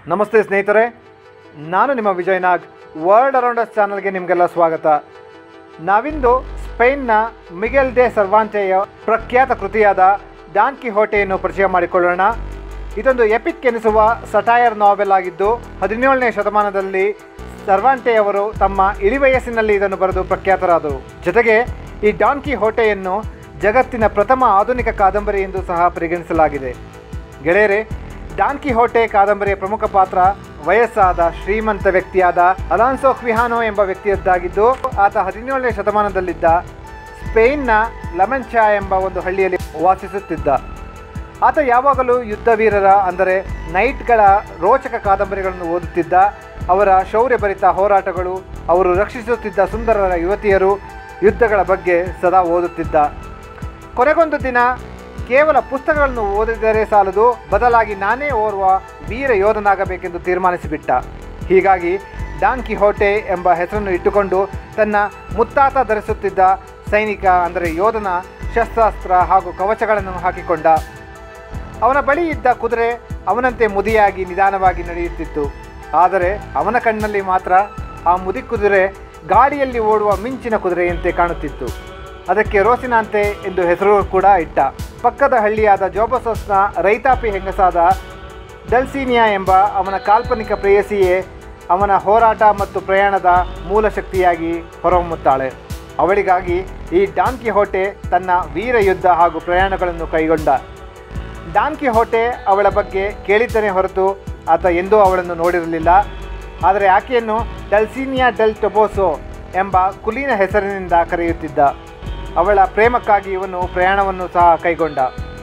ನಮಸ್ತೆ ಸ್ನೇಹಿತರೆ ನಾನು ನಿಮ್ಮ ವಿಜಯ್ ನಾಗ್ ವರ್ಲ್ಡ್ ಅರೌಂಡಸ್ ಚಾನಲ್ಗೆ ನಿಮಗೆಲ್ಲ ಸ್ವಾಗತ ನಾವಿಂದು ಸ್ಪೇನ್ನ ಮಿಗೆಲ್ ಡೆ ಸರ್ವಾಂಟೆಯ ಪ್ರಖ್ಯಾತ ಕೃತಿಯಾದ ಡಾನ್ ಕಿಹೋಟೆಯನ್ನು ಪರಿಚಯ ಮಾಡಿಕೊಳ್ಳೋಣ ಇದೊಂದು ಎಪಿಕ್ ಎನಿಸುವ ಸಟೈರ್ ನಾವೆಲ್ ಆಗಿದ್ದು ಹದಿನೇಳನೇ ಶತಮಾನದಲ್ಲಿ ಸರ್ವಾಂಟೆಯವರು ತಮ್ಮ ಇಳಿವಯಸ್ಸಿನಲ್ಲಿ ಇದನ್ನು ಬರೆದು ಪ್ರಖ್ಯಾತರಾದರು ಜೊತೆಗೆ ಈ ಡಾನ್ ಕಿಹೋಟೆಯನ್ನು ಜಗತ್ತಿನ ಪ್ರಥಮ ಆಧುನಿಕ ಕಾದಂಬರಿ ಎಂದು ಸಹ ಪರಿಗಣಿಸಲಾಗಿದೆ ಗೆಳೆಯರೆ ಡಾನ್ ಕಿಹೋಟೆ ಕಾದಂಬರಿಯ ಪ್ರಮುಖ ಪಾತ್ರ ವಯಸ್ಸಾದ ಶ್ರೀಮಂತ ವ್ಯಕ್ತಿಯಾದ ಅಲಾನ್ಸೋ ಕ್ವಿಹಾನೋ ಎಂಬ ವ್ಯಕ್ತಿಯದ್ದಾಗಿದ್ದು ಆತ ಹದಿನೇಳನೇ ಶತಮಾನದಲ್ಲಿದ್ದ ಸ್ಪೇನ್ನ ಲಮೆನ್ಚಾ ಎಂಬ ಒಂದು ಹಳ್ಳಿಯಲ್ಲಿ ವಾಸಿಸುತ್ತಿದ್ದ ಆತ ಯಾವಾಗಲೂ ಯುದ್ಧ ವೀರರ ಅಂದರೆ ನೈಟ್ಗಳ ರೋಚಕ ಕಾದಂಬರಿಗಳನ್ನು ಓದುತ್ತಿದ್ದ ಅವರ ಶೌರ್ಯಭರಿತ ಹೋರಾಟಗಳು ಅವರು ರಕ್ಷಿಸುತ್ತಿದ್ದ ಸುಂದರ ಯುವತಿಯರು ಯುದ್ಧಗಳ ಬಗ್ಗೆ ಸದಾ ಓದುತ್ತಿದ್ದ ಕೊನೆಗೊಂದು ದಿನ ಕೇವಲ ಪುಸ್ತಕಗಳನ್ನು ಓದಿದರೆ ಸಾಲದು ಬದಲಾಗಿ ನಾನೇ ಓರ್ವ ವೀರ ಯೋಧನಾಗಬೇಕೆಂದು ತೀರ್ಮಾನಿಸಿಬಿಟ್ಟ ಹೀಗಾಗಿ ಡಾನ್ ಕಿಹೋಟೆ ಎಂಬ ಹೆಸರನ್ನು ಇಟ್ಟುಕೊಂಡು ತನ್ನ ಮುತ್ತಾತ ಧರಿಸುತ್ತಿದ್ದ ಸೈನಿಕ ಅಂದರೆ ಯೋಧನ ಶಸ್ತ್ರಾಸ್ತ್ರ ಹಾಗೂ ಕವಚಗಳನ್ನು ಹಾಕಿಕೊಂಡ ಅವನ ಬಳಿ ಇದ್ದ ಕುದುರೆ ಅವನಂತೆ ಮುದಿಯಾಗಿ ನಿಧಾನವಾಗಿ ನಡೆಯುತ್ತಿತ್ತು ಆದರೆ ಅವನ ಕಣ್ಣಲ್ಲಿ ಮಾತ್ರ ಆ ಮುದಿ ಕುದುರೆ ಗಾಡಿಯಲ್ಲಿ ಓಡುವ ಮಿಂಚಿನ ಕುದುರೆಯಂತೆ ಕಾಣುತ್ತಿತ್ತು ಅದಕ್ಕೆ ರೋಸಿನಾಂತೆ ಎಂದು ಹೆಸರು ಕೂಡ ಇಟ್ಟ ಪಕ್ಕದ ಹಳ್ಳಿಯಾದ ಜೋಬಸೋಸ್ನ ರೈತಾಪಿ ಹೆಂಗಸಾದ ಡಲ್ಸೀನಿಯಾ ಎಂಬ ಅವನ ಕಾಲ್ಪನಿಕ ಪ್ರೇಯಸಿಯೇ ಅವನ ಹೋರಾಟ ಮತ್ತು ಪ್ರಯಾಣದ ಮೂಲ ಶಕ್ತಿಯಾಗಿ ಹೊರಹೊಮ್ಮುತ್ತಾಳೆ ಅವಳಿಗಾಗಿ ಈ ಡಾನ್ ಕಿಹೋಟೆ ತನ್ನ ವೀರ ಯುದ್ಧ ಹಾಗೂ ಪ್ರಯಾಣಗಳನ್ನು ಕೈಗೊಂಡ ಡಾನ್ ಕಿಹೋಟೆ ಅವಳ ಬಗ್ಗೆ ಕೇಳಿದ್ದನೇ ಹೊರತು ಆತ ಎಂದೂ ಅವಳನ್ನು ನೋಡಿರಲಿಲ್ಲ ಆದರೆ ಆಕೆಯನ್ನು ಡಲ್ಸೀನಿಯಾ ಡೆಲ್ ಟೊಬೋಸೋ ಎಂಬ ಕುಲೀನ ಹೆಸರಿನಿಂದ ಕರೆಯುತ್ತಿದ್ದ ಅವಳ ಪ್ರೇಮಕ್ಕಾಗಿ ಇವನು ಪ್ರಯಾಣವನ್ನು ಸಹ ಕೈಗೊಂಡ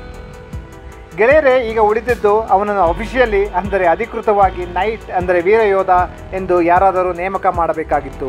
ಗೆಳೆಯರೇ ಈಗ ಉಳಿದಿದ್ದು ಅವನನ್ನು ಅಫಿಷಿಯಲಿ ಅಂದರೆ ಅಧಿಕೃತವಾಗಿ ನೈಟ್ ಅಂದರೆ ವೀರಯೋಧ ಎಂದು ಯಾರಾದರೂ ನೇಮಕ ಮಾಡಬೇಕಾಗಿತ್ತು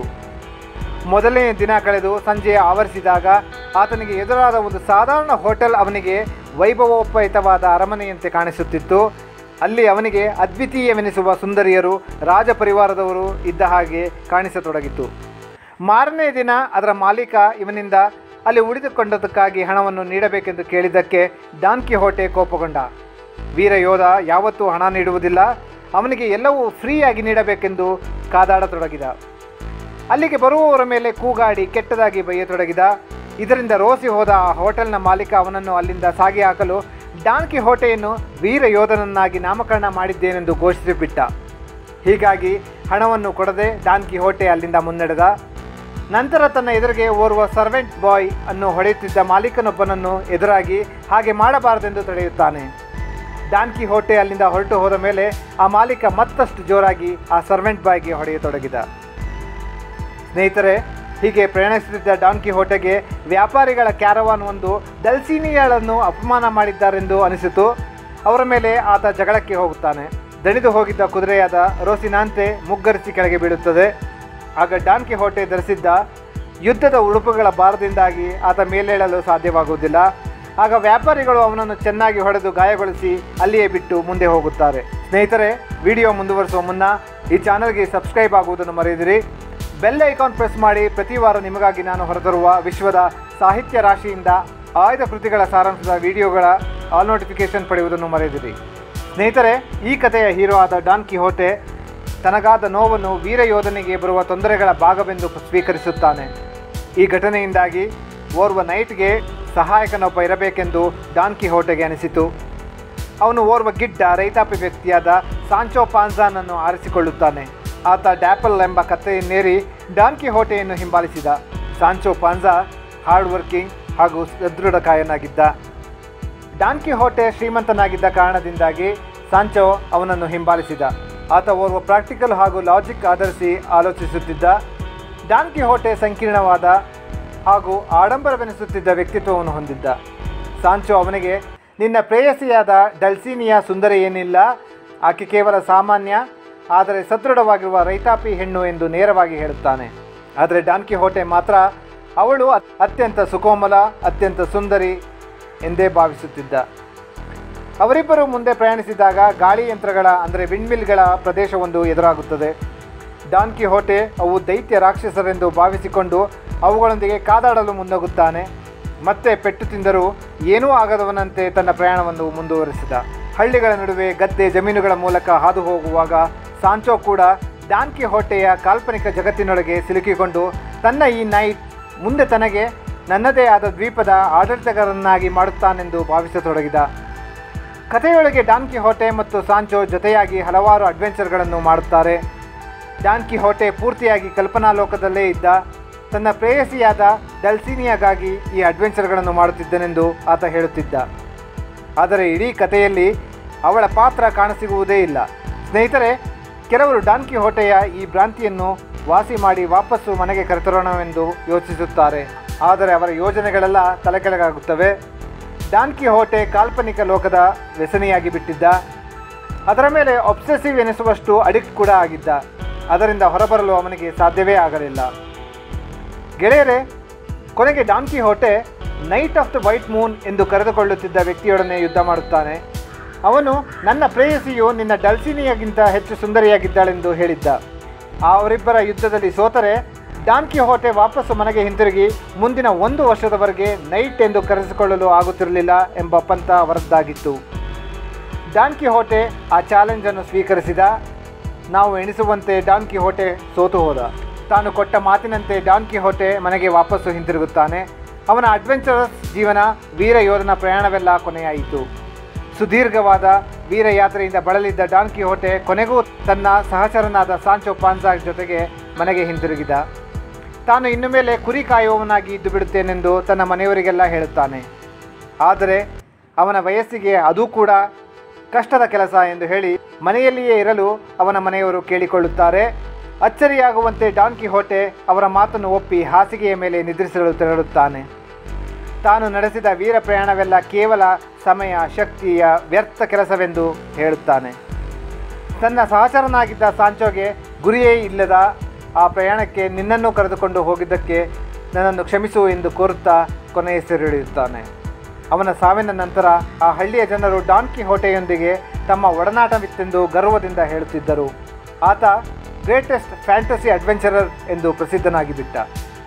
ಮೊದಲನೇ ದಿನ ಕಳೆದು ಸಂಜೆ ಆವರಿಸಿದಾಗ ಆತನಿಗೆ ಎದುರಾದ ಒಂದು ಸಾಧಾರಣ ಹೋಟೆಲ್ ಅವನಿಗೆ ವೈಭವೋಪೇತವಾದ ಅರಮನೆಯಂತೆ ಕಾಣಿಸುತ್ತಿತ್ತು ಅಲ್ಲಿ ಅವನಿಗೆ ಅದ್ವಿತೀಯವೆನಿಸುವ ಸುಂದರಿಯರು ರಾಜ ಪರಿವಾರದವರು ಇದ್ದ ಹಾಗೆ ಕಾಣಿಸತೊಡಗಿತು ಮಾರನೇ ದಿನ ಅದರ ಮಾಲೀಕ ಇವನಿಂದ ಅಲ್ಲಿ ಉಳಿದುಕೊಂಡದಕ್ಕಾಗಿ ಹಣವನ್ನು ನೀಡಬೇಕೆಂದು ಕೇಳಿದ್ದಕ್ಕೆ ಡಾನ್ ಕಿಹೋಟೆ ಕೋಪಗೊಂಡ ವೀರ ಯೋಧ ಯಾವತ್ತೂ ಹಣ ನೀಡುವುದಿಲ್ಲ ಅವನಿಗೆ ಎಲ್ಲವೂ ಫ್ರೀಯಾಗಿ ನೀಡಬೇಕೆಂದು ಕಾದಾಡತೊಡಗಿದ ಅಲ್ಲಿಗೆ ಬರುವವರ ಮೇಲೆ ಕೂಗಾಡಿ ಕೆಟ್ಟದಾಗಿ ಬೈಯತೊಡಗಿದ ಇದರಿಂದ ರೋಸಿ ಹೋದ ಆ ಹೋಟೆಲ್ನ ಮಾಲೀಕ ಅವನನ್ನು ಅಲ್ಲಿಂದ ಸಾಗಿ ಹಾಕಲು ಡಾನ್ ಕಿಹೋಟೆಯನ್ನು ವೀರ ಯೋಧನನ್ನಾಗಿ ನಾಮಕರಣ ಮಾಡಿದ್ದೇನೆಂದು ಘೋಷಿಸಿಬಿಟ್ಟ ಹೀಗಾಗಿ ಹಣವನ್ನು ಕೊಡದೆ ಡಾನ್ ಕಿಹೋಟೆ ಅಲ್ಲಿಂದ ಮುನ್ನಡೆದ ನಂತರ ತನ್ನ ಎದುರಿಗೆ ಓರ್ವ ಸರ್ವೆಂಟ್ ಬಾಯ್ ಅನ್ನು ಹೊಡೆಯುತ್ತಿದ್ದ ಮಾಲೀಕನೊಬ್ಬನನ್ನು ಎದುರಾಗಿ ಹಾಗೆ ಮಾಡಬಾರದೆಂದು ತಡೆಯುತ್ತಾನೆ ಡಾನ್ ಕಿಹೋಟೆ ಅಲ್ಲಿಂದ ಹೊರಟು ಹೋದ ಮೇಲೆ ಆ ಮಾಲೀಕ ಮತ್ತಷ್ಟು ಜೋರಾಗಿ ಆ ಸರ್ವೆಂಟ್ ಬಾಯ್ಗೆ ಹೊಡೆಯತೊಡಗಿದ ಸ್ನೇಹಿತರೆ ಹೀಗೆ ಪ್ರಯಾಣಿಸುತ್ತಿದ್ದ ಡಾನ್ ಕಿಹೋಟೆಗೆ ವ್ಯಾಪಾರಿಗಳ ಕ್ಯಾರವಾನ್ ಒಂದು ದಲ್ಸೀನಿಯಳನ್ನು ಅಪಮಾನ ಮಾಡಿದ್ದಾರೆಂದು ಅನಿಸಿತು ಅವರ ಮೇಲೆ ಆತ ಜಗಳಕ್ಕೆ ಹೋಗುತ್ತಾನೆ ದಣಿದು ಹೋಗಿದ್ದ ಕುದುರೆಯಾದ ರೋಸಿನಾಂತೆ ಮುಗ್ಗರಿಸಿ ಕೆಳಗೆ ಬೀಳುತ್ತದೆ ಆಗ ಡಾನ್ ಕಿಹೋಟೆ ಧರಿಸಿದ್ದ ಯುದ್ಧದ ಉಡುಪುಗಳ ಭಾರದಿಂದಾಗಿ ಆತ ಮೇಲೇಳಲು ಸಾಧ್ಯವಾಗುವುದಿಲ್ಲ ಆಗ ವ್ಯಾಪಾರಿಗಳು ಅವನನ್ನು ಚೆನ್ನಾಗಿ ಹೊಡೆದು ಗಾಯಗೊಳಿಸಿ ಅಲ್ಲಿಯೇ ಬಿಟ್ಟು ಮುಂದೆ ಹೋಗುತ್ತಾರೆ ಸ್ನೇಹಿತರೆ ವಿಡಿಯೋ ಮುಂದುವರಿಸುವ ಮುನ್ನ ಈ ಚಾನಲ್ಗೆ ಸಬ್ಸ್ಕ್ರೈಬ್ ಆಗುವುದನ್ನು ಮರೆಯದಿರಿ ಬೆಲ್ ಐಕಾನ್ ಪ್ರೆಸ್ ಮಾಡಿ ಪ್ರತಿ ವಾರ ನಿಮಗಾಗಿ ನಾನು ಹೊರತರುವ ವಿಶ್ವದ ಸಾಹಿತ್ಯ ರಾಶಿಯಿಂದ ಆಯ್ದ ಕೃತಿಗಳ ಸಾರಾಂಶದ ವಿಡಿಯೋಗಳ ಆಲ್ ನೋಟಿಫಿಕೇಶನ್ ಪಡೆಯುವುದನ್ನು ಮರೆಯದಿರಿ ಸ್ನೇಹಿತರೆ ಈ ಕಥೆಯ ಹೀರೋ ಆದ ಡಾನ್ ಕಿಹೋಟೆ ತನಗಾದ ನೋವನ್ನು ವೀರ ಯೋಧನಿಗೆ ಬರುವ ತೊಂದರೆಗಳ ಭಾಗವೆಂದು ಸ್ವೀಕರಿಸುತ್ತಾನೆ ಈ ಘಟನೆಯಿಂದಾಗಿ ಓರ್ವ ನೈಟ್ಗೆ ಸಹಾಯಕನೊಬ್ಬ ಇರಬೇಕೆಂದು ಡಾನ್ ಕಿಹೋಟೆಗೆ ಅನಿಸಿತು ಅವನು ಓರ್ವ ಗಿಡ್ಡ ರೈತಾಪಿ ವ್ಯಕ್ತಿಯಾದ ಸಾಂಚೋ ಪಾನ್ಸಾನನ್ನು ಆರಿಸಿಕೊಳ್ಳುತ್ತಾನೆ ಆತ ಡ್ಯಾಪಲ್ ಎಂಬ ಕತ್ತೆಯನ್ನೇರಿ ಡಾನ್ ಕಿಹೋಟೆಯನ್ನು ಹಿಂಬಾಲಿಸಿದ ಸಾಂಚೋ ಪಾನ್ಸಾ ಹಾರ್ಡ್ ವರ್ಕಿಂಗ್ ಹಾಗೂ ಸದೃಢಕಾಯನಾಗಿದ್ದ ಡಾನ್ ಕಿಹೋಟೆ ಶ್ರೀಮಂತನಾಗಿದ್ದ ಕಾರಣದಿಂದಾಗಿ ಸಾಂಚೋ ಅವನನ್ನು ಹಿಂಬಾಲಿಸಿದ ಆತ ಓರ್ವ ಪ್ರಾಕ್ಟಿಕಲ್ ಹಾಗೂ ಲಾಜಿಕ್ ಆಧರಿಸಿ ಆಲೋಚಿಸುತ್ತಿದ್ದ ಡಾನ್ ಕಿಹೋಟೆ ಸಂಕೀರ್ಣವಾದ ಹಾಗೂ ಆಡಂಬರವೆನಿಸುತ್ತಿದ್ದ ವ್ಯಕ್ತಿತ್ವವನ್ನು ಹೊಂದಿದ್ದ ಸಾಂಚೋ ಅವನಿಗೆ ನಿನ್ನ ಪ್ರೇಯಸಿಯಾದ ಡಲ್ಸೀನಿಯಾ ಸುಂದರಿ ಏನಿಲ್ಲ ಆಕೆ ಕೇವಲ ಸಾಮಾನ್ಯ ಆದರೆ ಸದೃಢವಾಗಿರುವ ರೈತಾಪಿ ಹೆಣ್ಣು ಎಂದು ನೇರವಾಗಿ ಹೇಳುತ್ತಾನೆ ಆದರೆ ಡಾನ್ ಕಿಹೋಟೆ ಮಾತ್ರ ಅವಳು ಅತ್- ಅತ್ಯಂತ ಸುಕೋಮಲ ಅತ್ಯಂತ ಸುಂದರಿ ಎಂದೇ ಭಾವಿಸುತ್ತಿದ್ದ ಅವರಿಬ್ಬರು ಮುಂದೆ ಪ್ರಯಾಣಿಸಿದಾಗ ಗಾಳಿ ಯಂತ್ರಗಳ ಅಂದರೆ ವಿಂಡ್ಮಿಲ್ಗಳ ಪ್ರದೇಶವೊಂದು ಎದುರಾಗುತ್ತದೆ ಡಾನ್ ಕಿಹೋಟೆ ಅವು ದೈತ್ಯ ರಾಕ್ಷಸರೆಂದು ಭಾವಿಸಿಕೊಂಡು ಅವುಗಳೊಂದಿಗೆ ಕಾದಾಡಲು ಮುನ್ನೋಗುತ್ತಾನೆ ಮತ್ತೆ ಪೆಟ್ಟು ತಿಂದರೂ ಏನೂ ಆಗದವನಂತೆ ತನ್ನ ಪ್ರಯಾಣವನ್ನು ಮುಂದುವರಿಸಿದ ಹಳ್ಳಿಗಳ ನಡುವೆ ಗದ್ದೆ ಜಮೀನುಗಳ ಮೂಲಕ ಹಾದು ಹೋಗುವಾಗ ಸಾಂಚೋ ಕೂಡ ಡಾನ್ಕಿ ಹೊಟ್ಟೆಯ ಕಾಲ್ಪನಿಕ ಜಗತ್ತಿನೊಳಗೆ ಸಿಲುಕಿಕೊಂಡು ತನ್ನ ಈ ನೈಟ್ ಮುಂದೆ ತನಗೆ ನನ್ನದೇ ಆದ ದ್ವೀಪದ ಆಡಳಿತಗಾರನ್ನಾಗಿ ಮಾಡುತ್ತಾನೆಂದು ಭಾವಿಸತೊಡಗಿದ ಕಥೆಯೊಳಗೆ ಡಾನ್ಕಿ ಹೋಟೆ ಮತ್ತು ಸಾಂಚೋ ಜೊತೆಯಾಗಿ ಹಲವಾರು ಅಡ್ವೆಂಚರ್ಗಳನ್ನು ಮಾಡುತ್ತಾರೆ ಡಾನ್ಕಿ ಹೋಟೆ ಪೂರ್ತಿಯಾಗಿ ಕಲ್ಪನಾ ಲೋಕದಲ್ಲೇ ಇದ್ದ ತನ್ನ ಪ್ರೇಯಸಿಯಾದ ಡಲ್ಸಿನಿಯಾಗಾಗಿ ಈ ಅಡ್ವೆಂಚರ್ಗಳನ್ನು ಮಾಡುತ್ತಿದ್ದನೆಂದು ಆತ ಹೇಳುತ್ತಿದ್ದ ಆದರೆ ಇಡೀ ಕಥೆಯಲ್ಲಿ ಅವಳ ಪಾತ್ರ ಕಾಣಸಿಗುವುದೇ ಇಲ್ಲ ಸ್ನೇಹಿತರೆ ಕೆಲವರು ಡಾನ್ಕಿ ಹೋಟೆಯ ಈ ಭ್ರಾಂತಿಯನ್ನು ವಾಸಿ ಮಾಡಿ ವಾಪಸ್ಸು ಮನೆಗೆ ಕರೆತರೋಣವೆಂದು ಯೋಚಿಸುತ್ತಾರೆ ಆದರೆ ಅವರ ಯೋಜನೆಗಳೆಲ್ಲ ತಲೆಕೆಳಗಾಗುತ್ತವೆ ಡಾನ್ಕಿ ಹೋಟೆ ಕಾಲ್ಪನಿಕ ಲೋಕದ ವ್ಯಸನಿಯಾಗಿ ಬಿಟ್ಟಿದ್ದ ಅದರ ಮೇಲೆ ಒಬ್ಸೆಸಿವ್ ಎನಿಸುವಷ್ಟು ಅಡಿಕ್ಟ್ ಕೂಡ ಆಗಿದ್ದ ಅದರಿಂದ ಹೊರಬರಲು ಅವನಿಗೆ ಸಾಧ್ಯವೇ ಆಗಲಿಲ್ಲ ಗೆಳೆಯರೇ ಕೊನೆಗೆ Don Quixote Knight of the White Moon ಎಂದು ಕರೆದುಕೊಳ್ಳುತ್ತಿದ್ದ ವ್ಯಕ್ತಿಯೊಡನೆ ಯುದ್ಧ ಮಾಡುತ್ತಾನೆ ಅವನು ನನ್ನ ಪ್ರೇಯಸಿಯು ನಿನ್ನ ಡಲ್ಸಿನಿಯಾಗಿಂತ ಹೆಚ್ಚು ಸುಂದರಿಯಾಗಿದ್ದಾಳೆಂದು ಹೇಳಿದ್ದ ಅವರಿಬ್ಬರ ಯುದ್ಧದಲ್ಲಿ ಸೋತರೆ ಡಾನ್ಕಿ ಹೋಟೆ ವಾಪಸ್ಸು ಮನೆಗೆ ಹಿಂತಿರುಗಿ ಮುಂದಿನ ಒಂದು ವರ್ಷದವರೆಗೆ ನೈಟ್ ಎಂದು ಕರೆಸಿಕೊಳ್ಳಲು ಆಗುತ್ತಿರಲಿಲ್ಲ ಎಂಬ ಪಂಥ ಅವರದ್ದಾಗಿತ್ತು ಡಾನ್ಕಿ ಹೋಟೆ ಆ ಚಾಲೆಂಜನ್ನು ಸ್ವೀಕರಿಸಿದ ನಾವು ಎಣಿಸುವಂತೆ ಡಾನ್ಕಿ ಹೋಟೆ ಸೋತು ಹೋದ ತಾನು ಕೊಟ್ಟ ಮಾತಿನಂತೆ ಡಾನ್ಕಿ ಹೋಟೆ ಮನೆಗೆ ವಾಪಸ್ಸು ಹಿಂತಿರುಗುತ್ತಾನೆ ಅವನ ಅಡ್ವೆಂಚರಸ್ ಜೀವನ ವೀರ ಯೋಧನ ಪ್ರಯಾಣವೆಲ್ಲ ಕೊನೆಯಾಯಿತು ಸುದೀರ್ಘವಾದ ವೀರ ಯಾತ್ರೆಯಿಂದ ಬಳಲಿದ್ದ ಡಾನ್ಕಿ ಹೋಟೆ ಕೊನೆಗೂ ತನ್ನ ಸಹಚರನಾದ ಸಾಂಚೋ ಪಾನ್ಸಾ ಜೊತೆಗೆ ಮನೆಗೆ ಹಿಂತಿರುಗಿದ ತಾನು ಇನ್ನು ಮೇಲೆ ಕುರಿ ಕಾಯುವವನಾಗಿ ಇದ್ದು ಬಿಡುತ್ತೇನೆಂದು ತನ್ನ ಮನೆಯವರಿಗೆಲ್ಲ ಹೇಳುತ್ತಾನೆ ಆದರೆ ಅವನ ವಯಸ್ಸಿಗೆ ಅದೂ ಕೂಡ ಕಷ್ಟದ ಕೆಲಸ ಎಂದು ಹೇಳಿ ಮನೆಯಲ್ಲಿಯೇ ಇರಲು ಅವನ ಮನೆಯವರು ಕೇಳಿಕೊಳ್ಳುತ್ತಾರೆ ಅಚ್ಚರಿಯಾಗುವಂತೆ ಡಾನ್ಕಿ ಹೋಟೆ ಅವರ ಮಾತನ್ನು ಒಪ್ಪಿ ಹಾಸಿಗೆಯ ಮೇಲೆ ನಿದ್ರಿಸಲು ತೆರಳುತ್ತಾನೆ ತಾನು ನಡೆಸಿದ ವೀರ ಪ್ರಯಾಣವೆಲ್ಲ ಕೇವಲ ಸಮಯ ಶಕ್ತಿಯ ವ್ಯರ್ಥ ಕೆಲಸವೆಂದು ಹೇಳುತ್ತಾನೆ ತನ್ನ ಸಹಚರನಾಗಿದ್ದ ಸಾಂಚೋಗೆ ಗುರಿಯೇ ಇಲ್ಲದ ಆ ಪ್ರಯಾಣಕ್ಕೆ ನಿನ್ನನ್ನು ಕರೆದುಕೊಂಡು ಹೋಗಿದ್ದಕ್ಕೆ ನನ್ನನ್ನು ಕ್ಷಮಿಸು ಎಂದು ಕೋರುತ್ತಾ ಕೊನೆಯ ಸೆರೆಹಿಡಿಯುತ್ತಾನೆ ಅವನ ಸಾವಿನ ನಂತರ ಆ ಹಳ್ಳಿಯ ಜನರು ಡಾನ್ಕಿ ಹೋಟೆಯೊಂದಿಗೆ ತಮ್ಮ ಒಡನಾಟವಿತ್ತೆಂದು ಗರ್ವದಿಂದ ಹೇಳುತ್ತಿದ್ದರು ಆತ ಗ್ರೇಟೆಸ್ಟ್ ಫ್ಯಾಂಟಸಿ ಅಡ್ವೆಂಚರರ್ ಎಂದು ಪ್ರಸಿದ್ಧನಾಗಿಬಿಟ್ಟ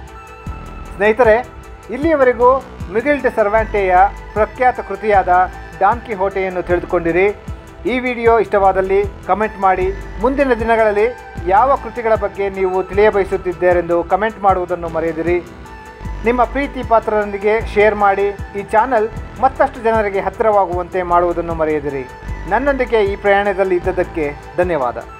ಸ್ನೇಹಿತರೆ ಇಲ್ಲಿಯವರೆಗೂ ಮಿಗಿಲ್ ಡೆ ಸರ್ವ್ಯಾಂಟೆಯ ಪ್ರಖ್ಯಾತ ಕೃತಿಯಾದ ಡಾನ್ಕಿ ಹೋಟೆಯನ್ನು ತಿಳಿದುಕೊಂಡಿರಿ ಈ ವಿಡಿಯೋ ಇಷ್ಟವಾದಲ್ಲಿ ಕಮೆಂಟ್ ಮಾಡಿ ಮುಂದಿನ ದಿನಗಳಲ್ಲಿ ಯಾವ ಕೃತಿಗಳ ಬಗ್ಗೆ ನೀವು ತಿಳಿಯಬಯಸುತ್ತಿದ್ದೀರೆಂದು ಕಮೆಂಟ್ ಮಾಡುವುದನ್ನು ಮರೆಯದಿರಿ ನಿಮ್ಮ ಪ್ರೀತಿ ಪಾತ್ರರೊಂದಿಗೆ ಶೇರ್ ಮಾಡಿ ಈ ಚಾನಲ್ ಮತ್ತಷ್ಟು ಜನರಿಗೆ ಹತ್ತಿರವಾಗುವಂತೆ ಮಾಡುವುದನ್ನು ಮರೆಯದಿರಿ ನನ್ನೊಂದಿಗೆ ಈ ಪ್ರಯಾಣದಲ್ಲಿ ಇದ್ದದ್ದಕ್ಕೆ ಧನ್ಯವಾದ